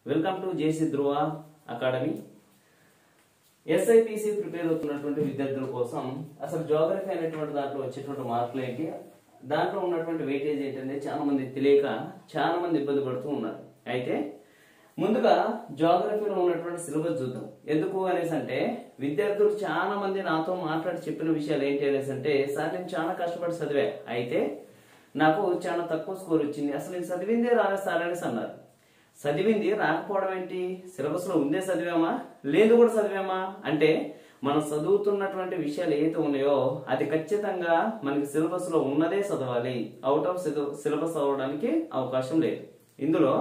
welcome to JC Dhruva academy SIPC prepare అవుతున్నటువంటి విద్యార్థుల కోసం అసలు జోగ్రఫీ అనేటువంటి దాంట్లో వచ్చేటువంటి మార్కులు ఏంటి దాంట్లో ఉన్నటువంటి వెయిటేజ్ ఏంటనేది చాలా మంది తెలియక చాలా మంది ఇబ్బంది పడుతూ ఉన్నారు అయితే ముందుగా జోగ్రఫీలో ఉన్నటువంటి సిలబస్ చూద్దాం ఎందుకు అనేసి అంటే విద్యార్థులు చాలా మంది నాతో మాట్లాడి చెప్పిన విషయాలు ఏంటి అనేసి అంటే సార్ నేను చాలా కష్టపడి చదివా అయితే నాకు చాలా తక్కువ స్కోర్ వచ్చింది అసలు నేను చదివిందే రాలేదు సార్ అనేసి అన్నారు చదివింది రాకపోవడం ఏంటి సిలబస్ లో ఉందే చదివామా లేదు కూడా చదివామా అంటే మనం చదువుతున్నటువంటి విషయాలు ఏవైతే ఉన్నాయో అది ఖచ్చితంగా మనకి సిలబస్ లో ఉన్నదే చదవాలి అవుట్ ఆఫ్ సిలబస్ అవ్వడానికి అవకాశం లేదు ఇందులో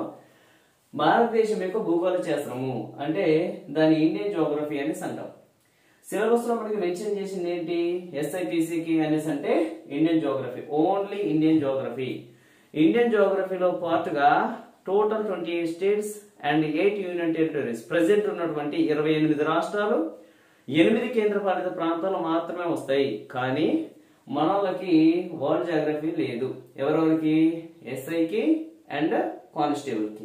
భారతదేశం యొక్క భూగోళ శాస్త్రము అంటే దాని ఇండియన్ జోగ్రఫీ అనేసి అంటాం సిలబస్ లో మనకి మెన్షన్ చేసింది ఏంటి ఎస్ఐపిసికి అనేసి అంటే Indian geography only Indian geography Indian జోగ్రఫీలో పార్ట్గా total twenty eight states and eight union territories present ఉన్నటువంటి ఇరవై ఎనిమిది రాష్ట్రాలు ఎనిమిది కేంద్రపాలిత ప్రాంతాలు మాత్రమే వస్తాయి కానీ మనోళ్ళకి వరల్డ్ జాగ్రఫీ లేదు ఎవరెవరికి ఎస్ఐకి అండ్ కానిస్టేబుల్కి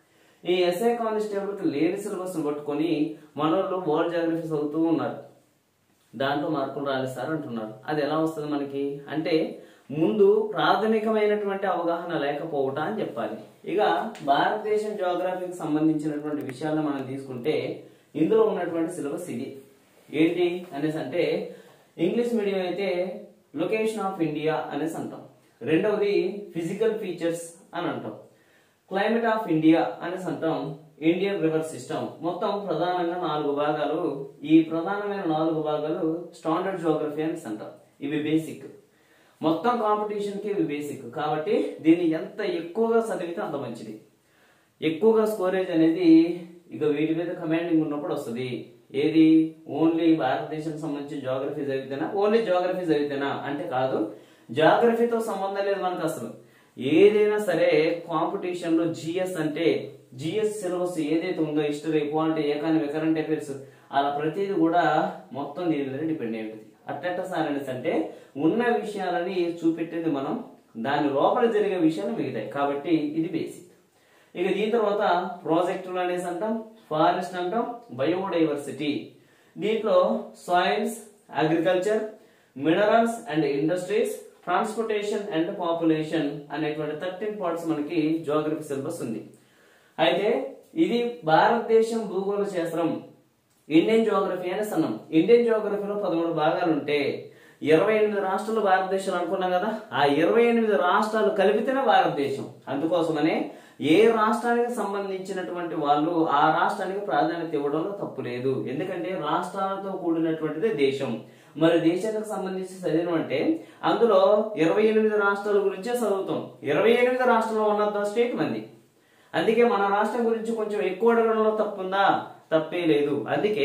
ఈ ఎస్ఐ కానిస్టేబుల్ కి లేని సిలబస్ పట్టుకొని మనోళ్ళు వరల్డ్ జాగ్రఫీ చదువుతూ ఉన్నారు దాంట్లో మార్కులు రాలేదు సార్ అంటున్నారు అది ఎలా వస్తుంది మనకి అంటే ముందు ప్రాథమికమైనటువంటి అవగాహన లేకపోవటం అని చెప్పాలి ఇక భారతదేశం జోగ్రఫీకి సంబంధించినటువంటి విషయాలను మనం తీసుకుంటే ఇందులో ఉన్నటువంటి సిలబస్ ఇది ఏంటి అనేసి అంటే ఇంగ్లీష్ మీడియం అయితే లొకేషన్ ఆఫ్ ఇండియా అనేసి అంటాం రెండవది ఫిజికల్ ఫీచర్స్ అని అంటాం క్లైమేట్ ఆఫ్ ఇండియా అనేసి అంటాం ఇండియన్ రివర్ సిస్టమ్ మొత్తం ప్రధానంగా నాలుగు భాగాలు ఈ ప్రధానమైన నాలుగు భాగాలు స్టాండర్డ్ జోగ్రఫీ అనేసి అంటాం ఇవి బేసిక్ మొత్తం కాంపిటీషన్ కి ఇవి బేసిక్ కాబట్టి దీన్ని ఎంత ఎక్కువగా చదివితే అంత మంచిది ఎక్కువగా స్కోరేజ్ అనేది ఇక వీటి మీద కమాండింగ్ ఉన్నప్పుడు వస్తుంది ఏది ఓన్లీ భారతదేశం సంబంధించి జాగ్రఫీ చదివితేనా ఓన్లీ జాగ్రఫీ చదివితేనా అంటే కాదు జాగ్రఫీతో సంబంధం లేదు మనకు అసలు ఏదైనా సరే కాంపిటీషన్ లో జిఎస్ అంటే జిఎస్ సిలబస్ ఏదైతే ఉందో history polity economy current affairs అలా ప్రతిదీ కూడా మొత్తం దీని మీద డిపెండ్ అయి ఉంటుంది అట్టట్ట సార్ అనేసి అంటే ఉన్న విషయాలని చూపెట్టేది మనం దాని లోపల జరిగే విషయాలు మిగతాయి కాబట్టి ఇది బేసిక్ ఇక దీని తర్వాత ప్రాజెక్టులు అనేసి అంటాం ఫారెస్ట్ అంటాం బయోడైవర్సిటీ దీంట్లో soils agriculture minerals and industries transportation and population అనేటువంటి థర్టీన్ పార్ట్స్ మనకి జోగ్రఫీ సిలబస్ ఉంది అయితే ఇది భారతదేశం భూగోళ శాస్త్రం ఇండియన్ జోగ్రఫీ అని అన్నాం ఇండియన్ జోగ్రఫీలో పదమూడు భాగాలు ఉంటే ఇరవై ఎనిమిది రాష్ట్రాలు భారతదేశం అనుకున్నాం కదా ఆ ఇరవై ఎనిమిది రాష్ట్రాలు కలిపితేనే భారతదేశం అందుకోసమనే ఏ రాష్ట్రానికి సంబంధించినటువంటి వాళ్ళు ఆ రాష్ట్రానికి ప్రాధాన్యత ఇవ్వడంలో తప్పు లేదు ఎందుకంటే రాష్ట్రాలతో కూడినటువంటిదే దేశం మరి దేశానికి సంబంధించి చదివిన అంటే అందులో ఇరవై ఎనిమిది రాష్ట్రాల గురించే చదువుతాం ఇరవై ఎనిమిది రాష్ట్రాల్లో ఉన్న స్టేట్ మంది అందుకే మన రాష్ట్రం గురించి కొంచెం ఎక్కువ అడగడంలో తప్పుందా తప్పే లేదు అందుకే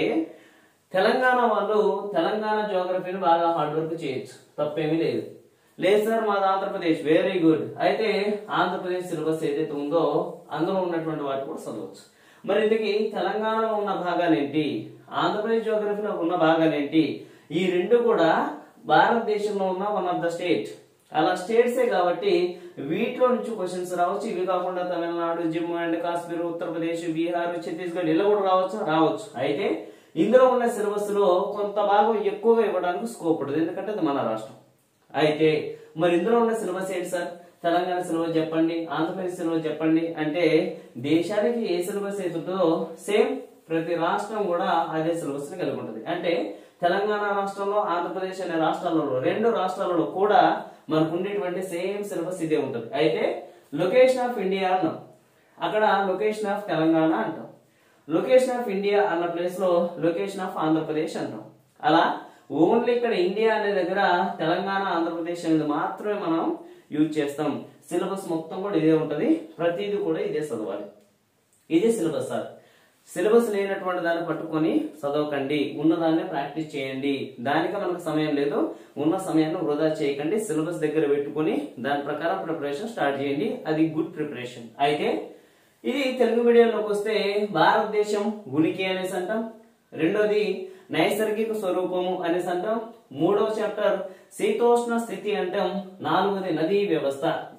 తెలంగాణ వాళ్ళు తెలంగాణ జోగ్రఫీని బాగా హార్డ్ వర్క్ చేయొచ్చు తప్పేమీ లేదు లేదు సార్ మాది ఆంధ్రప్రదేశ్ వెరీ గుడ్ అయితే ఆంధ్రప్రదేశ్ సిలబస్ ఏదైతే ఉందో అందులో ఉన్నటువంటి వాటి కూడా చదవచ్చు మరి ఇంతకీ తెలంగాణలో ఉన్న భాగాలేంటి ఆంధ్రప్రదేశ్ జోగ్రఫీలో ఉన్న భాగాలేంటి ఈ రెండు కూడా భారతదేశంలో ఉన్న వన్ ఆఫ్ ద స్టేట్ అలా స్టేట్సే కాబట్టి వీటిలో నుంచి క్వశ్చన్స్ రావచ్చు ఇవి కాకుండా తమిళనాడు జమ్మూ అండ్ కాశ్మీర్ ఉత్తరప్రదేశ్ బీహార్ ఛత్తీస్గఢ్ ఇలా కూడా రావచ్చు రావచ్చు అయితే ఇందులో ఉన్న సిలబస్ లో కొంత భాగం ఎక్కువగా ఇవ్వడానికి స్కోప్ ఉంటుంది ఎందుకంటే అది మన రాష్ట్రం అయితే మరి ఇందులో ఉన్న సిలబస్ ఏంటి సార్ తెలంగాణ సిలబస్ చెప్పండి ఆంధ్రప్రదేశ్ సిలబస్ చెప్పండి అంటే దేశానికి ఏ సిలబస్ అయితే ఉంటుందో సేమ్ ప్రతి రాష్ట్రం కూడా అదే సిలబస్ ని కలిగి ఉంటుంది అంటే తెలంగాణ రాష్ట్రంలో ఆంధ్రప్రదేశ్ అనే రాష్ట్రాలలో రెండు రాష్ట్రాలలో కూడా మనకు ఉండేటువంటి సేమ్ సిలబస్ ఇదే ఉంటుంది అయితే లొకేషన్ ఆఫ్ ఇండియా అన్నాం అక్కడ లొకేషన్ ఆఫ్ తెలంగాణ అంటాం లొకేషన్ ఆఫ్ ఇండియా అన్న ప్లేస్ లో లొకేషన్ ఆఫ్ ఆంధ్రప్రదేశ్ అంటాం అలా ఓన్లీ ఇక్కడ ఇండియా అనే దగ్గర తెలంగాణ ఆంధ్రప్రదేశ్ అనేది మాత్రమే మనం యూజ్ చేస్తాం సిలబస్ మొత్తం కూడా ఇదే ఉంటది ప్రతిదీ కూడా ఇదే చదవాలి ఇదే సిలబస్ సార్ సిలబస్ లేనటువంటి దాన్ని పట్టుకొని చదవకండి ఉన్నదాన్ని ప్రాక్టీస్ చేయండి దానికి మనకు సమయం లేదు ఉన్న సమయాన్ని వృధా చేయకండి సిలబస్ దగ్గర పెట్టుకొని దాని ప్రకారం ప్రిపరేషన్ స్టార్ట్ చేయండి అది గుడ్ ప్రిపరేషన్ అయితే ఇది తెలుగు మీడియంలోకి వస్తే భారతదేశం ఉనికి అనేసి అంటాం రెండోది నైసర్గిక స్వరూపము అనేసి అంటాం మూడవ చాప్టర్ శీతోష్ణ స్థితి అంటాం నాలుగోది నదీ వ్యవస్థ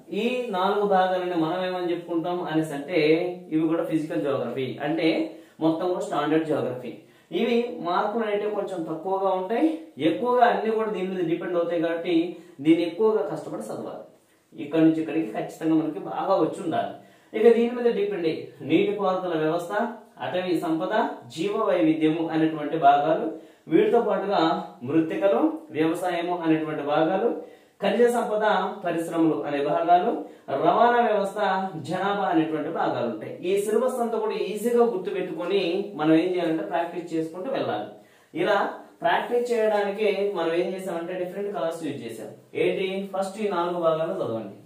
ఈ నాలుగు భాగాలని మనం ఏమని చెప్పుకుంటాం అనేసి అంటే ఇవి కూడా ఫిజికల్ జోగ్రఫీ అంటే మొత్తం కూడా స్టాండర్డ్ జోగ్రఫీ ఇవి మార్కులు అనేవి కొంచెం తక్కువగా ఉంటాయి ఎక్కువగా అన్ని కూడా దీని మీద డిపెండ్ అవుతాయి కాబట్టి దీన్ని ఎక్కువగా కష్టపడి చదవాలి ఇక్కడ నుంచి ఇక్కడికి ఖచ్చితంగా మనకి బాగా వచ్చి ఉండాలి ఇక దీని మీద డిపెండ్ అయ్యి నీటిపారుదల వ్యవస్థ అటవీ సంపద జీవ వైవిధ్యము అనేటువంటి భాగాలు వీటితో పాటుగా మృత్తికలు వ్యవసాయము అనేటువంటి భాగాలు ఖనిజ సంపద పరిశ్రమలు అనే భాగాలు రవాణా వ్యవస్థ జనాభా అనేటువంటి భాగాలు ఉంటాయి ఈ సిలబస్ అంతా కూడా ఈజీగా గుర్తు పెట్టుకొని మనం ఏం చేయాలంటే ప్రాక్టీస్ చేసుకుంటూ వెళ్ళాలి ఇలా ప్రాక్టీస్ చేయడానికి మనం ఏం చేసామంటే డిఫరెంట్ కలర్స్ యూజ్ చేసాం ఏంటి ఫస్ట్ ఈ నాలుగు భాగాలు చదవండి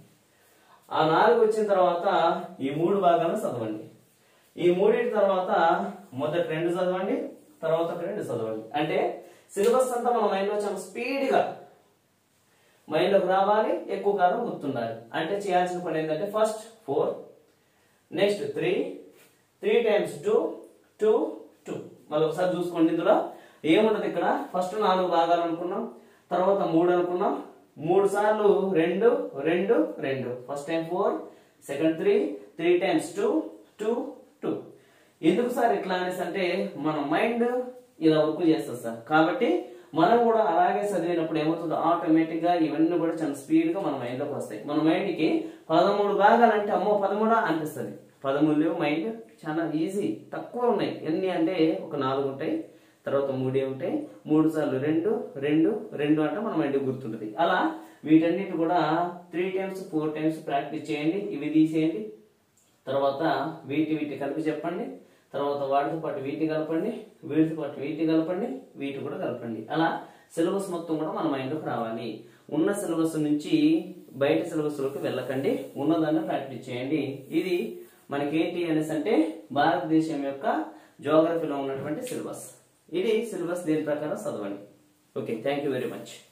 ఆ నాలుగు వచ్చిన తర్వాత ఈ మూడు భాగాలు చదవండి ఈ మూడింటి తర్వాత మొదటి రెండు చదవండి తర్వాత రెండు చదవండి అంటే సిలబస్ అంతా మన మైండ్లో చాలా స్పీడ్గా మైండ్లోకి రావాలి ఎక్కువ కాలం గుర్తుండాలి అంటే చేయాల్సిన పని ఏంటంటే first four next three three times two two two మళ్ళీ ఒకసారి చూసుకోండి ఇందులో ఏముంటది ఇక్కడ ఫస్ట్ నాలుగు భాగాలు అనుకున్నాం తర్వాత మూడు అనుకున్నాం మూడు సార్లు రెండు రెండు రెండు first time four second three three times two two two ఎందుకు సార్ ఇట్లా అనేసి అంటే మన మైండ్ ఇలా వర్క్ చేస్తుంది సార్ కాబట్టి మనం కూడా అలాగే చదివినప్పుడు ఏమవుతుందో ఆటోమేటిక్ గా ఇవన్నీ కూడా చాలా స్పీడ్ గా మన మైండ్ లోకి వస్తాయి మన మైండ్ కి పదమూడు భాగాలు అంటే అమ్మో పదమూడా అనిపిస్తుంది పదమూడు మైండ్ చాలా ఈజీ తక్కువ ఉన్నాయి ఎన్ని అంటే ఒక నాలుగు ఉంటాయి తర్వాత మూడే ఉంటాయి మూడు సార్లు రెండు రెండు రెండు అంటే మన మైండ్ గుర్తుంటుంది అలా వీటన్నిటి కూడా three times four times practice చేయండి ఇవి తీసేయండి తర్వాత వీటి వీటి కలిపి చెప్పండి తర్వాత వాటితో పాటు వీటి కలపండి వీటితో పాటు వీటి కలపండి వీటి కూడా కలపండి అలా సిలబస్ మొత్తం కూడా మన మైండ్లోకి రావాలి ఉన్న సిలబస్ నుంచి బయట సిలబస్లోకి వెళ్ళకండి ఉన్నదాన్ని ప్రాక్టీస్ చేయండి ఇది మనకేంటి అనేసి అంటే భారతదేశం యొక్క జోగ్రఫీలో ఉన్నటువంటి సిలబస్ ఇది సిలబస్ దీని ప్రకారం చదవండి okay thank you very much